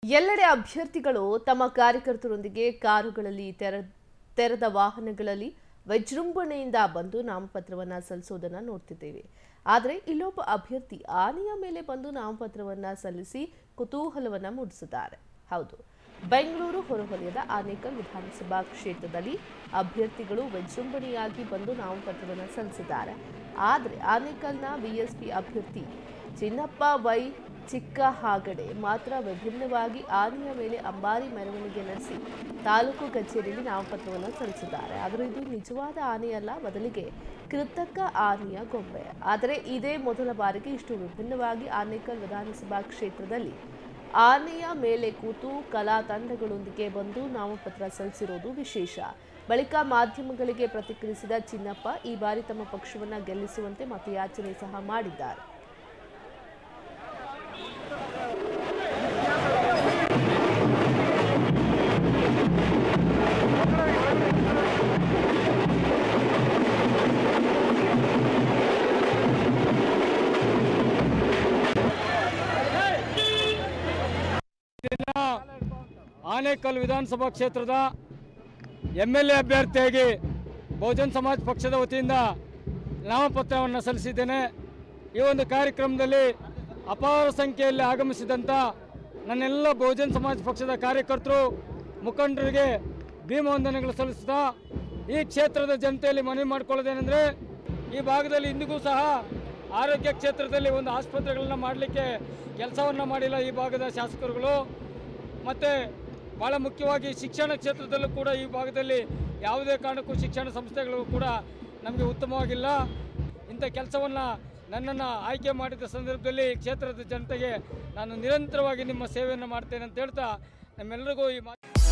ಎಲ್ಲೆಡೆ ಅಭ್ಯರ್ಥಿಗಳು ತಮ್ಮ ಕಾರ್ಯಕರ್ತರೊಂದಿಗೆ ಕಾರುಗಳಲ್ಲಿ ತೆರ ತೆರೆದ ವಾಹನಗಳಲ್ಲಿ ವಿಜೃಂಭಣೆಯಿಂದ ಬಂದು ನಾಮಪತ್ರವನ್ನ ಸಲ್ಲಿಸೋದನ್ನ ನೋಡ್ತಿದ್ದೇವೆ ಆದರೆ ಇಲ್ಲೊಬ್ಬ ಅಭ್ಯರ್ಥಿ ಆನೆಯ ಮೇಲೆ ಬಂದು ನಾಮಪತ್ರವನ್ನ ಸಲ್ಲಿಸಿ ಕುತೂಹಲವನ್ನ ಮೂಡಿಸಿದ್ದಾರೆ ಹೌದು ಬೆಂಗಳೂರು ಹೊರವಲಯದ ಆನೇಕಲ್ ವಿಧಾನಸಭಾ ಕ್ಷೇತ್ರದಲ್ಲಿ ಅಭ್ಯರ್ಥಿಗಳು ವಿಜೃಂಭಣೆಯಾಗಿ ಬಂದು ನಾಮಪತ್ರವನ್ನು ಸಲ್ಲಿಸಿದ್ದಾರೆ ಆದರೆ ಆನೇಕಲ್ನ ಬಿಎಸ್ಪಿ ಅಭ್ಯರ್ಥಿ ಚಿನ್ನಪ್ಪ ವೈ ಚಿಕ್ಕ ಹಾಗಡೆ ಮಾತ್ರ ವಿಭಿನ್ನವಾಗಿ ಆನೆಯ ಮೇಲೆ ಅಂಬಾರಿ ಮೆರವಣಿಗೆ ನಡೆಸಿ ತಾಲೂಕು ಕಚೇರಿಯಲ್ಲಿ ನಾಮಪತ್ರವನ್ನು ಸಲ್ಲಿಸಿದ್ದಾರೆ ಆದರೆ ಇದು ನಿಜವಾದ ಆನೆಯಲ್ಲ ಬದಲಿಗೆ ಕೃತಕ ಆನೆಯ ಗೊಂಬೆ ಆದರೆ ಇದೇ ಮೊದಲ ಬಾರಿಗೆ ಇಷ್ಟು ವಿಭಿನ್ನವಾಗಿ ಆನೇಕಲ್ ವಿಧಾನಸಭಾ ಕ್ಷೇತ್ರದಲ್ಲಿ ಆನೆಯ ಮೇಲೆ ಕೂತು ಕಲಾ ತಂಡಗಳೊಂದಿಗೆ ಬಂದು ನಾಮಪತ್ರ ಸಲ್ಲಿಸಿರೋದು ವಿಶೇಷ ಬಳಿಕ ಮಾಧ್ಯಮಗಳಿಗೆ ಪ್ರತಿಕ್ರಿಯಿಸಿದ ಚಿನ್ನಪ್ಪ ಈ ಬಾರಿ ತಮ್ಮ ಪಕ್ಷವನ್ನ ಗೆಲ್ಲಿಸುವಂತೆ ಮತಯಾಚನೆ ಸಹ ಮಾಡಿದ್ದಾರೆ ಆನೇಕಲ್ ವಿಧಾನಸಭಾ ಕ್ಷೇತ್ರದ ಎಮ್ ಎಲ್ ಎ ಅಭ್ಯರ್ಥಿಯಾಗಿ ಬಹುಜನ್ ಸಮಾಜ್ ಪಕ್ಷದ ವತಿಯಿಂದ ನಾಮಪತ್ರವನ್ನು ಸಲ್ಲಿಸಿದ್ದೇನೆ ಈ ಒಂದು ಕಾರ್ಯಕ್ರಮದಲ್ಲಿ ಅಪಾರ ಸಂಖ್ಯೆಯಲ್ಲಿ ಆಗಮಿಸಿದಂಥ ನನ್ನೆಲ್ಲ ಬಹುಜನ್ ಸಮಾಜ್ ಪಕ್ಷದ ಕಾರ್ಯಕರ್ತರು ಮುಖಂಡರಿಗೆ ಭೀಮವಂದನೆಗಳು ಸಲ್ಲಿಸ್ತಾ ಈ ಕ್ಷೇತ್ರದ ಜನತೆಯಲ್ಲಿ ಮನವಿ ಮಾಡಿಕೊಳ್ಳೋದೇನೆಂದರೆ ಈ ಭಾಗದಲ್ಲಿ ಇಂದಿಗೂ ಸಹ ಆರೋಗ್ಯ ಕ್ಷೇತ್ರದಲ್ಲಿ ಒಂದು ಆಸ್ಪತ್ರೆಗಳನ್ನು ಮಾಡಲಿಕ್ಕೆ ಕೆಲಸವನ್ನು ಮಾಡಿಲ್ಲ ಈ ಭಾಗದ ಶಾಸಕರುಗಳು ಮತ್ತು ಭಾಳ ಮುಖ್ಯವಾಗಿ ಶಿಕ್ಷಣ ಕ್ಷೇತ್ರದಲ್ಲೂ ಕೂಡ ಈ ಭಾಗದಲ್ಲಿ ಯಾವುದೇ ಕಾರಣಕ್ಕೂ ಶಿಕ್ಷಣ ಸಂಸ್ಥೆಗಳು ಕೂಡ ನಮಗೆ ಉತ್ತಮವಾಗಿಲ್ಲ ಇಂಥ ಕೆಲಸವನ್ನು ನನ್ನನ್ನು ಆಯ್ಕೆ ಮಾಡಿದ ಸಂದರ್ಭದಲ್ಲಿ ಈ ಕ್ಷೇತ್ರದ ಜನತೆಗೆ ನಾನು ನಿರಂತರವಾಗಿ ನಿಮ್ಮ ಸೇವೆಯನ್ನು ಮಾಡ್ತೇನೆ ಅಂತ ಹೇಳ್ತಾ ನಮ್ಮೆಲ್ಲರಿಗೂ ಈ ಮಾ